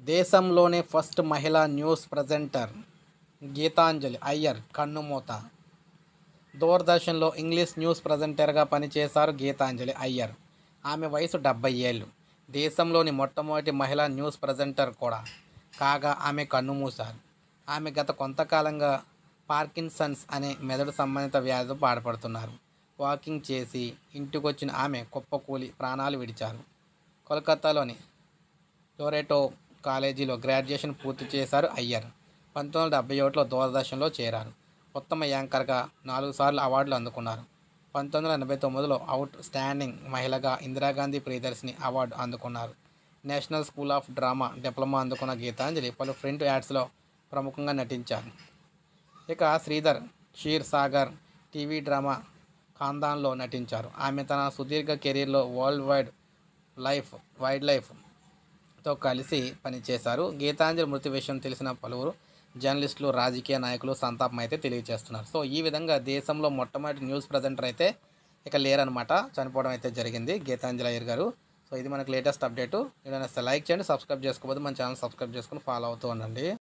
దేశంలోనే ఫస్ట్ మహిళా news presenter Geetanjali Iyer కన్నుమూత దూరదర్శన్లో ఇంగ్లీష్ న్యూస్ ప్రజెంటర్గా పనిచేశారు గీతాంజలి అయ్యర్ ఆమె వయసు డెబ్బై ఏళ్ళు దేశంలోని మొట్టమొదటి మహిళా న్యూస్ ప్రజెంటర్ కూడా కాగా ఆమె కన్నుమూశారు ఆమె గత కొంతకాలంగా పార్కిన్సన్స్ అనే మెదడు సంబంధిత వ్యాధితో బాధపడుతున్నారు వాకింగ్ చేసి ఇంటికొచ్చిన ఆమె కుప్పకూలి ప్రాణాలు విడిచారు కోల్కతాలోని టొరెటో కాలేజీలో గ్రాడ్యుయేషన్ పూర్తి చేశారు అయ్యర్ పంతొమ్మిది వందల డెబ్బై ఒకటిలో దూరదర్శన్లో చేరారు ఉత్తమ యాంకర్గా నాలుగు సార్లు అవార్డులు అందుకున్నారు పంతొమ్మిది వందల ఎనభై తొమ్మిదిలో అవుట్ స్టాండింగ్ మహిళగా ఇందిరాగాంధీ ప్రియదర్శిని అవార్డు అందుకున్నారు national school of drama diploma అందుకున్న గీతాంజలి పలు ప్రింట్ యాడ్స్లో ప్రముఖంగా నటించారు ఇక శ్రీధర్ షీర్ సాగర్ టీవీ డ్రామా ఖాందాన్లో నటించారు ఆమె తన సుదీర్ఘ కెరీర్లో వరల్డ్ వైడ్ లైఫ్ వైల్డ్ లైఫ్తో కలిసి పనిచేశారు గీతాంజలి మృతి విషయం తెలిసిన పలువురు జర్నలిస్టులు రాజకీయ నాయకులు సంతాపం అయితే తెలియజేస్తున్నారు సో ఈ విధంగా దేశంలో మొట్టమొదటి న్యూస్ ప్రజెంటర్ అయితే ఇక లేరనమాట చనిపోవడం అయితే జరిగింది గీతాంజలి అయ్యర్ గారు సో ఇది మనకు లేటెస్ట్ అప్డేటు ఏదైనా లైక్ చేయండి సబ్స్క్రైబ్ చేసుకోకపోతే మన ఛానల్ సబ్స్క్రైబ్ చేసుకుని ఫాలో అవుతూ ఉండండి